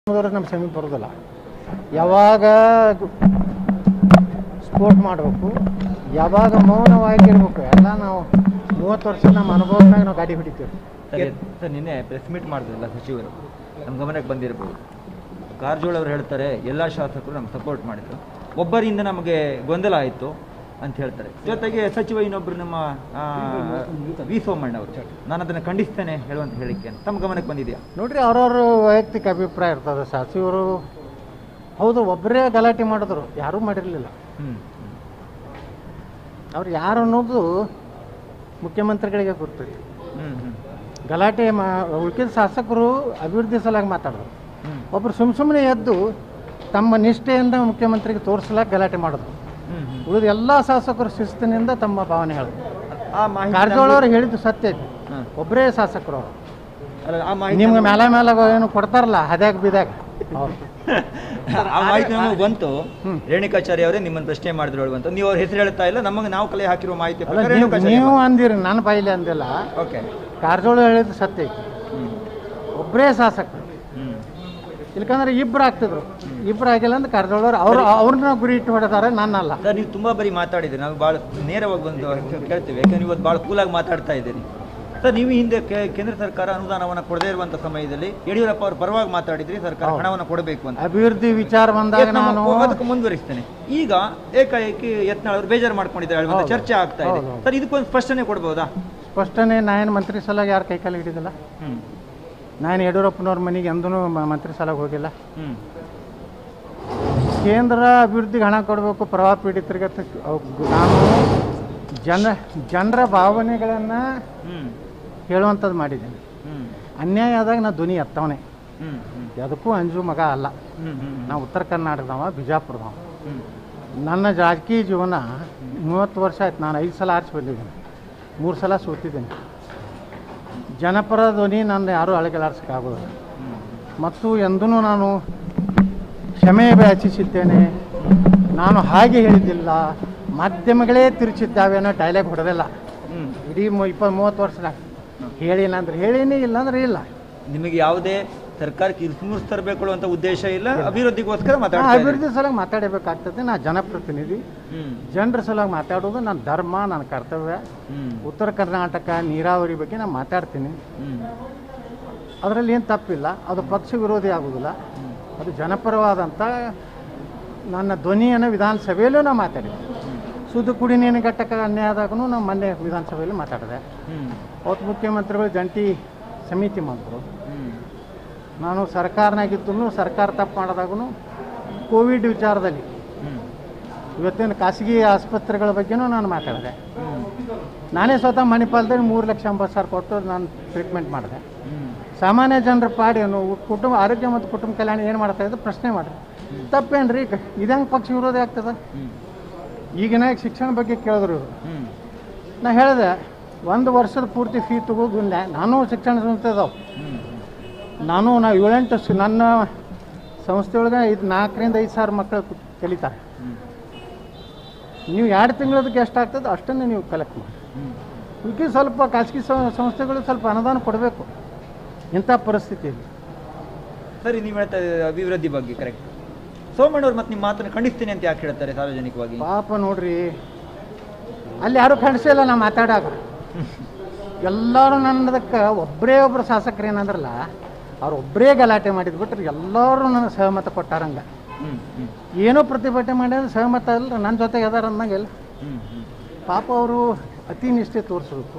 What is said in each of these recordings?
ಮಾಧ್ಯಮದವ್ರು ನಮ್ಮ ಸಮೀಪ ಬರೋದಿಲ್ಲ ಯಾವಾಗ ಸ್ಪೋರ್ಟ್ ಮಾಡಬೇಕು ಯಾವಾಗ ಮೌನವಾಗಿರ್ಬೇಕು ಎಲ್ಲ ನಾವು ಮೂವತ್ತು ವರ್ಷ ನಮ್ಮ ಅನುಭವದಾಗ ನಾವು ಗಾಡಿ ಹೊಡಿತೀವಿ ಸರ್ ಸರ್ ನಿನ್ನೆ ಪ್ರೆಸ್ ಮೀಟ್ ಮಾಡಿದ್ರಲ್ಲ ಸಚಿವರು ನಮ್ಮ ಗಮನಕ್ಕೆ ಬಂದಿರಬಹುದು ಕಾರಜೋಳ ಅವರು ಹೇಳ್ತಾರೆ ಎಲ್ಲ ಶಾಸಕರು ನಮ್ಗೆ ಸಪೋರ್ಟ್ ಮಾಡಿದ್ರು ಒಬ್ಬರಿಂದ ನಮಗೆ ಗೊಂದಲ ಆಯಿತು ಅಂತ ಹೇಳ್ತಾರೆ ಜೊತೆಗೆ ಸಚಿವ ಇನ್ನೊಬ್ಬರು ನಮ್ಮ ಆ, ವಿ ಸೋಮಣ್ಣ ಅವರು ನಾನು ಅದನ್ನು ಖಂಡಿಸ್ತೇನೆ ಹೇಳುವಂತ ಹೇಳಿಕೆ ಅಂತ ತಮ್ಮ ಗಮನಕ್ಕೆ ಬಂದಿದೆಯಾ ನೋಡ್ರಿ ಅವ್ರವ್ರ ವೈಯಕ್ತಿಕ ಅಭಿಪ್ರಾಯ ಇರ್ತದೆ ಸಚಿವರು ಹೌದು ಒಬ್ಬರೇ ಗಲಾಟೆ ಮಾಡಿದ್ರು ಯಾರೂ ಮಾಡಿರಲಿಲ್ಲ ಹ್ಞೂ ಅವ್ರು ಯಾರು ಅನ್ನೋದು ಮುಖ್ಯಮಂತ್ರಿಗಳಿಗೆ ಗೊತ್ತೈತಿ ಹ್ಞೂ ಹ್ಞೂ ಗಲಾಟೆ ಮಾ ಉಳ್ಕಿದ ಶಾಸಕರು ಅಭಿವೃದ್ಧಿ ಸಲಾಗಿ ಮಾತಾಡೋದು ಹ್ಞೂ ಒಬ್ರು ಸುಮ್ಮ ಸುಮ್ಮನೆ ಎದ್ದು ತಮ್ಮ ನಿಷ್ಠೆಯಿಂದ ಮುಖ್ಯಮಂತ್ರಿಗೆ ತೋರಿಸ್ಲಾಕ ಗಲಾಟೆ ಮಾಡಿದ್ರು ಹ್ಞೂ ಹ್ಞೂ ಉಳಿದ ಎಲ್ಲ ಶಾಸಕರು ಶಿಸ್ತಿನಿಂದ ತಮ್ಮ ಭಾವನೆ ಹೇಳಿದ್ರು ಆ ಮಾಹಿತಿ ಕಾರಜೋಳ ಅವ್ರು ಹೇಳಿದ್ದು ಸತ್ಯ ಐತಿ ಹಾಂ ಒಬ್ಬರೇ ಶಾಸಕರು ಅವರು ಅಲ್ಲ ಆ ಮಾಹಿತಿ ನಿಮ್ಗೆ ಮೇಲೆ ಮೇಲೆ ಏನು ಕೊಡ್ತಾರಲ್ಲ ಹದ್ಯಾಗ ಬಿದ್ಯಾಗ ಅವ್ರು ಆ ಮಾಹಿತಿ ನಮಗೆ ಬಂತು ಹ್ಮ್. ರೇಣುಕಾಚಾರ್ಯ ಅವರೇ ನಿಮ್ಮನ್ನು ಪ್ರಶ್ನೆ ಮಾಡಿದ್ರು ಹೇಳುವಂತ ನೀವು ಅವ್ರ ಹೆಸರು ಹೇಳ್ತಾ ಇಲ್ಲ ನಮಗೆ ನಾವು ಕಲೆ ಹಾಕಿರೋ ಮಾಹಿತಿ ಅಲ್ಲ ಪ್ರಕಾರ ನೀವು ರೇಣುಕಾಚಾರ್ಯ ನೀವು ಅಂದಿರಿ ನನ್ನ ಬಾಯಿಲಿ ಅಂದಿಲ್ಲ ಓಕೆ ಕಾರಜೋಳ ಹೇಳಿದ್ದು ಸತ್ಯ ಐತಿ ಒಬ್ಬರೇ ಶಾಸಕರು ಹ್ಮ್ ಇಲ್ಕಂದ್ರೆ ಇಬ್ರು ಆಗ್ತಿದ್ರು ಇಬ್ರು ಆಗಿಲ್ಲ ಅಂದ್ರೆ ಕಾರಜೋಳ ಅವ್ರು ಅವ್ರು ಅವ್ರನ್ನ ಗುರಿ ಇಟ್ಟು ಹೊಡೆದಾರೆ ನನ್ನಲ್ಲ ಸರ್ ನೀವು ತುಂಬಾ ಬರೀ ಮಾತಾಡಿದ್ದೀರಿ ನಾವು ಭಾಳ ನೇರವಾಗಿ ಬಂದು ಕೇಳ್ತೀವಿ ಯಾಕಂದ್ರೆ ನೀವು ಇವತ್ತು ಭಾಳ ಕೂಲಾಗಿ ಮಾತಾಡ್ತಾ ಇದ್ದೀರಿ ಸರ್ ನೀವು ಹಿಂದೆ ಕೇ- ಕೇಂದ್ರ ಸರ್ಕಾರ ಅನುದಾನವನ್ನು ಕೊಡದೇ ಇರುವಂತ ಸಮಯದಲ್ಲಿ ಯಡಿಯೂರಪ್ಪ ಅವರು ಪರವಾಗಿ ಮಾತಾಡಿದ್ರಿ ಸರ್ಕಾರ ಹೌದು. ಹಣವನ್ನು ಕೊಡಬೇಕು ಅಂತ ಅಭಿವೃದ್ಧಿ ವಿಚಾರ ಬಂದಾಗ ಇವತ್ತು ನಮ್ಮ- ನಾನು ಅದಕ್ಕೆ ಮುಂದುವರಿಸ್ತೇನೆ ಈಗ ಏಕಾಏಕಿ ಯತ್ನಾಳ್ ಅವರು ಬೇಜಾರು ಮಾಡ್ಕೊಂಡಿದ್ದಾರೆ ಹೇಳುವಂತ ಹೌದು. ಚರ್ಚೆ ಆಗ್ತಾ ಇದೆ ಹೌದು. ಸರ್ ಇದಕ್ಕೊಂದು ಸ್ಪಷ್ಟನೆ ಕೊಡ್ಬೋದಾ ಸ್ಪಷ್ಟನೆ ನಾನು ಮಂತ್ರಿ ಸಲಾಗ ಯಾರು ಕೈಕಾಲು ಹಿಡಿದಿಲ್ಲ ಹ್ಮ್ ನಾನು ಯಡಿಯೂರಪ್ಪನವ್ರ ಮನೆಗೆ ಎಂದೂ ಮಂತ್ರಿ ಸಲಾಗ ಹೋಗಿಲ್ಲ ಹ್ಮ್ ಕೇಂದ್ರ ಅಭಿವೃದ್ಧಿಗೆ ಹಣ ಕೊಡಬೇಕು ಪ್ರವಾಹ ಪೀಡಿತರಿಗೆ ಅಂತ ಅವ್- ನಾನು ಜನ ಜನರ ಭಾವನೆಗಳನ್ನು ಹ್ಮ್ ಹೇಳುವಂಥದ್ದು ಮಾಡಿದ್ದೀನಿ ಹ್ಮ್ ಅನ್ಯಾಯ ಆದಾಗ ನಾ ಧ್ವನಿ ಎತ್ತವನೇ ಹ್ಮ್ ಹ್ಮ್ ಯಾವುದಕ್ಕೂ ಅಂಜು ಮಗ ಅಲ್ಲ ಹ್ಮ್ ಹ್ಮ್ ನಾ ಉತ್ತರ ಕರ್ನಾಟಕದವ ಬಿಜಾಪುರದವ ಹ್ಮ್ ನನ್ನ ರಾಜಕೀಯ ಜೀವನ ಮೂವತ್ತು ವರ್ಷ ಆಯ್ತು ನಾನು ಐದು ಸಲ ಆರಿಸಿ ಬಂದಿದ್ದೀನಿ ಮೂರು ಸಲ ಸೋತಿದ್ದೀನಿ ಜನಪರ ಧ್ವನಿ ನನ್ನ ಯಾರೂ ಅಳಗಲಾಡ್ಸೋಕ್ಕಾಗೋದಿಲ್ಲ ಹ್ಮ್ ಮತ್ತು ಎಂದೂ ನಾನು ಕ್ಷಮೆ ಯಾಚಿಸಿದ್ದೇನೆ ನಾನು ಹಾಗೆ ಹೇಳಿದ್ದಿಲ್ಲ ಮಾಧ್ಯಮಗಳೇ ತಿರುಚಿದ್ದಾವೆ ಅನ್ನೋ ಡೈಲಾಗ್ ಹೊಡೆದಿಲ್ಲ ಹ್ಮ್ ಇಡೀ ಮು ಇಪ್ಪತ್ತು ಮೂವತ್ತು ವರ್ಷದಾಗ ಹೇಳಿಲ್ಲ ಅಂದ್ರೆ ಹೇಳಿನೇ ಇಲ್ಲ ಅಂದ್ರೆ ಇಲ್ಲ ನಿಮಗೆ ಯಾವುದೇ ಸರ್ಕಾರಕ್ಕೆ ಇನ್ಫ್ಲೂನ್ಸ್ ತರಬೇಕು ಅಂತ ಉದ್ದೇಶ ಇಲ್ಲ ಅಭಿವೃದ್ಧಿಗೋಸ್ಕರ ನಾ ಮಾತಾಡ್ತಾ ಇದ್ದೀರಿ. ಅಭಿವೃದ್ಧಿ ಸಲುವಾಗಿ ಮಾತಾಡಬೇಕಾಗ್ತದೆ ನಾ ಜನಪ್ರತಿನಿಧಿ ಹ್ಮ್ ಜನರ ಸಲುವಾಗಿ ಮಾತಾಡೋದು ನನ್ನ ಧರ್ಮ ನನ್ನ ಕರ್ತವ್ಯ ಹ್ಮ್ ಉತ್ತರ ಕರ್ನಾಟಕ ನೀರಾವರಿ ಬಗ್ಗೆ ನಾನು ಮಾತಾಡ್ತೀನಿ ಹ್ಮ್ ಅದರಲ್ಲಿ ಏನು ತಪ್ಪಿಲ್ಲ ಅದು ಪಕ್ಷ ವಿರೋಧಿ ಆಗೋದಿಲ್ಲ ಅದು ಜನಪರವಾದಂಥ ನನ್ನ ಧ್ವನಿಯನ್ನು ವಿಧಾನಸಭೆಯಲ್ಲೂ ನಾನು ಮಾತಾಡಿದೆ ಸುದ್ದು ಕುಡಿ ನೀರಿನ ಘಟಕ ಅನ್ಯಾಯ ಆದಾಗೂ ನಾವು ಮೊನ್ನೆ ವಿಧಾನಸಭೆಯಲ್ಲಿ ಮಾತಾಡಿದೆ ಹ್ಮ್ ಅವತ್ತು ಮುಖ್ಯಮಂತ್ರಿಗಳು ಜಂಟಿ ಸಮಿತಿ ಮಾಡಿದ್ರು ಹ್ಮ್ ನಾನು ಸರ್ಕಾರನಾಗಿದ್ದು ಸರ್ಕಾರ ತಪ್ಪು ಮಾಡಿದಾಗೂ ಕೋವಿಡ್ ವಿಚಾರದಲ್ಲಿ ಹ್ಮ್ ಇವತ್ತಿನ ಖಾಸಗಿ ಆಸ್ಪತ್ರೆಗಳ ಬಗ್ಗೆನೂ ನಾನು ಮಾತಾಡಿದೆ ಹ್ಮ್ ನಾನೇ ಸ್ವತಃ ಮಣಿಪಾಲದಲ್ಲಿ ಮೂರು ಲಕ್ಷ ಎಂಬತ್ತು ಸಾವಿರ ಕೊಟ್ಟು ನಾನು ಟ್ರೀಟ್ಮೆಂಟ್ ಮಾಡಿದೆ ಹ್ಮ್ ಸಾಮಾನ್ಯ ಜನರ ಪಾಡೇನು ಕುಟುಂಬ ಆರೋಗ್ಯ ಮತ್ತು ಕುಟುಂಬ ಕಲ್ಯಾಣ ಏನು ಮಾಡ್ತಾ ಇದ್ದು ಪ್ರಶ್ನೆ ಮಾಡಿರಿ ತಪ್ಪೇನ್ರಿ ಇದಂಗೆ ಪಕ್ಷ ವಿರೋಧಿ ಆಗ್ತದೆ ಹ್ಮ್ ಈಗಿನ ಶಿಕ್ಷಣ ಬಗ್ಗೆ ಕೇಳಿದ್ರು ಇವರು ಹ್ಮ್ ನಾ ಹೇಳಿದೆ ಒಂದು ವರ್ಷದ ಪೂರ್ತಿ ಫೀ ತಗೋದು ಇಲ್ಲ ನಾನು ಶಿಕ್ಷಣ ಸಂಸ್ಥೆ ಅದಾವೆ ಹ್ಮ್ ನಾನು ನಾವು ಏಳೆಂಟು ಸ- ನನ್ನ ಸಂಸ್ಥೆಯೊಳಗೆ ಐದು ನಾಲ್ಕರಿಂದ ಐದು ಸಾವಿರ ಮಕ್ಕಳು ಕು- ಕಲಿತಾರೆ ಹ್ಮ್ ನೀವು ಎರಡು ತಿಂಗಳದಕ್ಕೆ ಎಷ್ಟು ಆಗ್ತದೆ ಅಷ್ಟನ್ನೇ ನೀವು ಕಲೆಕ್ಟ್ ಮಾಡಿ ಹ್ಮ್ ಇದಕ್ಕೆ ಸ್ವಲ್ಪ ಖಾಸಗಿ ಸ- ಸಂಸ್ಥೆಗಳು ಸ್ವಲ್ಪ ಅನುದಾನ ಕೊಡಬೇಕು ಇಂಥ ಪರಿಸ್ಥಿತಿಯಲ್ಲಿ ಸರಿ ನೀವು ಹೇಳ್ತಾ ಇದ್ದೀರಿ ಅಭಿವೃದ್ಧಿ ಬಗ್ಗೆ ಕರೆಕ್ಟ್ ಸೋಮಣ್ಣವ್ರು ಮತ್ತೆ ನಿಮ್ಮ ಮಾತನ್ನು ಖಂಡಿಸ್ತೀನಿ ಅಂತ ಯಾಕೆ ಹೇಳ್ತಾರೆ ಸಾರ್ವಜನಿಕವಾಗಿ ಪಾಪ ನೋಡ್ರಿ ಅಲ್ಲಿ ಯಾರು ಕಾಣಿಸಿಲ್ಲ ನಾ ಮಾತಾಡಾಗ ಎಲ್ಲರೂ ನನ್ನದಕ್ಕೆ ಒಬ್ಬರೇ ಒಬ್ಬರು ಶಾಸಕರು ಏನಂದ್ರಲ್ಲ ಅವ್ರು ಒಬ್ಬರೇ ಗಲಾಟೆ ಮಾಡಿದ್ ಬಿಟ್ರೆ ಎಲ್ಲರೂ ನನಗೆ ಸಹಮತ ಕೊಟ್ಟಾರಂಗ ಹ್ಮ್ ಹ್ಮ್ ಏನೋ ಪ್ರತಿಭಟನೆ ಮಾಡಿದ್ರೆ ಸಹಮತ ಇಲ್ಲ ನನ್ನ ಜೊತೆಗೆ ಅದಾರ ಅಂದಂಗೆಲ್ಲ ಹ್ಮ್ ಹ್ಮ್ ಪಾಪ ಅವರು ಅತಿ ನಿಷ್ಠೆ ತೋರಿಸ್ಬೇಕು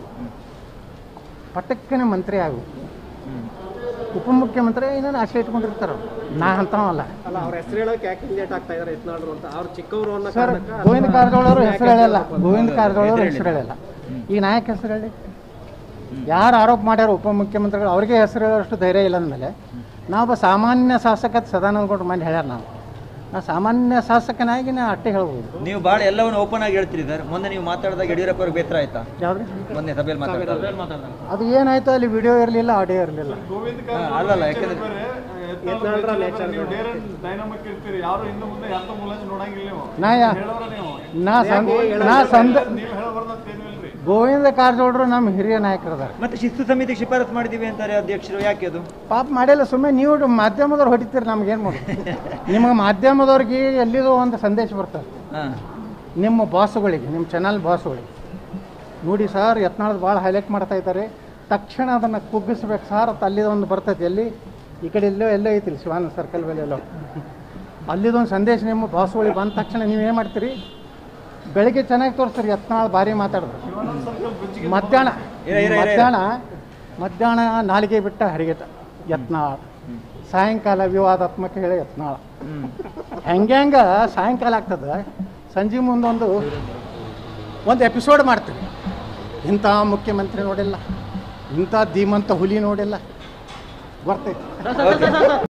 ಪಟಕ್ಕನೆ ಮಂತ್ರಿ ಆಗಬೇಕು ಹ್ಮ್ ಉಪಮುಖ್ಯಮಂತ್ರಿ ಏನೇನು ಆಸೆ ಇಟ್ಕೊಂಡಿರ್ತಾರ ಅವ್ರು. ನಾ ಅಂತವಲ್ಲ ಅಲ್ಲ ಅವ್ರ ಹೆಸರು ಹೇಳೋಕೆ ಯಾಕೆ ಹಿಂದೇಟ್ ಆಗ್ತಾ ಇದಾರೆ ಯತ್ನಾಳ್ರು ಅಂತ ಅವ್ರು ಚಿಕ್ಕವರು ಅನ್ನೋ ಸರ್ ಕಾರಣಕ್ಕ ಗೋವಿಂದ ಕಾರಜೋಳ ಅವರು ಹೆಸರು ಹೇಳಲ್ಲ ಗೋವಿಂದ ಹೌದು, ಕಾರಜೋಳ ಅವರು ಹೆಸರು ಹೆಸರು ಹೇಳಲ್ಲ ಈಗ ನಾಯಕ ಹೆಸರು ಹೇಳಿ ಹ್ಮ್. ಯಾರು ಆರೋಪ ಮಾಡ್ಯಾರ ಉಪಮುಖ್ಯಮಂತ್ರಿಗಳು ಅವ್ರಿಗೆ ಹೆಸರು ಹೇಳೋಷ್ಟು ಧೈರ್ಯ ಇಲ್ಲ ಅಂದಮೇಲೆ ನಾವೊಬ್ಬ ಸಾಮಾನ್ಯ ಶಾಸಕ ಅಂತ ಸದಾನಂದ ಗೌಡ್ರ ಮನೆ ಹೇಳ್ಯಾರ ನಾವು ನಾ ಸಾಮಾನ್ಯ ಶಾಸಕನಾಗಿ ನಾ ಅಟ್ಟೆ ಹೇಳ್ಬೋದು ನೀವು ಭಾಳ ಎಲ್ಲವನ್ನು ಓಪನ್ ಆಗಿ ಹೇಳ್ತೀರಿ ಸರ್ ಮೊನ್ನೆ ನೀವು ಮಾತಾಡಿದಾಗ ಯಡಿಯೂರಪ್ಪ ಅವ್ರಿಗೆ ಬೇಸರ ಆಯ್ತಾ ಯಾವ್ದು ಮೊನ್ನೆ ಸಭೆಯಲ್ಲಿ ಮಾತಾಡಿದಾಗ ಅದು ಏನಾಯ್ತು ಅಲ್ಲಿ ವಿಡಿಯೋ ಇರಲಿಲ್ಲ ಆಡಿಯೋ ಇರಲಿಲ್ಲ ಹಾ, ಅಲ್ಲಲ್ಲ ಯಾಕಂದ್ರೆ ಯತ್ನಾಳ್ರ ನೇಚರ್ ಡೈನಾಮಿಕ್ ಇರ್ತೀರಿ ಯಾರು ಇನ್ನು ಮುಂದೆ ಯಾರ್ತ ಮೂಲಂಜಿ ನೋಡಂಗಿಲ್ಲ ನೀವು ನಾ ಯಾ- ಹೇಳೋರ ನೀವು ನಾ ಸಂದ ನಾ ಸಂದ ನೀವು ಹೇಳಬಾರ್ದಂತ ಏನು ಇಲ್ರಿ ಗೋವಿಂದ ಕಾರಜೋಳರು ನಮ್ಮ ಹಿರಿಯ ನಾಯಕರದಾರೆ ಮತ್ತೆ ಶಿಸ್ತು ಸಮಿತಿ ಶಿಫಾರಸು ಮಾಡಿದೀವಿ ಅಂತಾರೆ ಅಧ್ಯಕ್ಷರು ಯಾಕೆ ಅದು ಪಾಪ ಮಾಡಿಲ್ಲ ಸುಮ್ಮನೆ ನೀವು ಮಾಧ್ಯಮದವ್ರು ಹೊಡಿತೀರಿ ನಮ್ಗೇನು ಮಾಡೋದು ನಿಮಗೆ ಮಾಧ್ಯಮದವ್ರಿಗೆ ಎಲ್ಲಿದೋ ಒಂದು ಸಂದೇಶ ಬರ್ತದೆ ಹಾ ನಿಮ್ಮ ಬಾಸುಗಳಿಗೆ ನಿಮ್ಮ ಚಾನಲ್ ಬಾಸುಗಳಿಗೆ ನೋಡಿ ಸರ್ ಯತ್ನಾಳದ ಭಾಳ ಹೈಲೈಟ್ ಮಾಡ್ತಾ ಇದ್ದಾರೆ ತಕ್ಷಣ ಅದನ್ನು ಕುಗ್ಗಿಸ್ಬೇಕು ಸರ್ ಅಂತ ಅಲ್ಲಿದೊಂದು ಬರ್ತೈತೆ ಎಲ್ಲಿ ಈ ಕಡೆ ಎಲ್ಲೋ ಎಲ್ಲೋ ಐತಿಲ್ಲ ಶಿವಾನಂದ ಸರ್ಕಲ್ ಮೇಲೆ ಎಲ್ಲೋ ಅಲ್ಲಿದೊಂದು ಸಂದೇಶ ನಿಮ್ಮ ಬಾಸುಗಳಿಗೆ ಬಂದ ತಕ್ಷಣ ನೀವು ಏನು ಮಾಡ್ತೀರಿ ಬೆಳಿಗ್ಗೆ ಚೆನ್ನಾಗಿ ತೋರಿಸ್ತೀರಿ ಯತ್ನಾಳ್ ಭಾರಿ ಮಾತಾಡಿದ್ರು ಮಧ್ಯಾಹ್ನ ಇರ, ಇರ, ಇರ, ಇರ. ಮಧ್ಯಾಹ್ನ ಮಧ್ಯಾಹ್ನ ನಾಲಿಗೆ ಬಿಟ್ಟ ಹರಿಗೆಟ ಯತ್ನಾಳ್ ಸಾಯಂಕಾಲ ವಿವಾದಾತ್ಮಕ ಹೇಳಿ ಯತ್ನಾಳ್ ಹ್ಮ್ ಹೆಂಗೆ ಹೆಂಗ ಸಾಯಂಕಾಲ ಆಗ್ತದೆ ಸಂಜೆ ಮುಂದೊಂದು ಒಂದು ಎಪಿಸೋಡ್ ಮಾಡ್ತೀವಿ ಇಂಥ ಮುಖ್ಯಮಂತ್ರಿ ನೋಡಿಲ್ಲ ಇಂಥ ಧೀಮಂತ ಹುಲಿ ನೋಡಿಲ್ಲ ಬರ್ತೈತಿ ಓಕೆ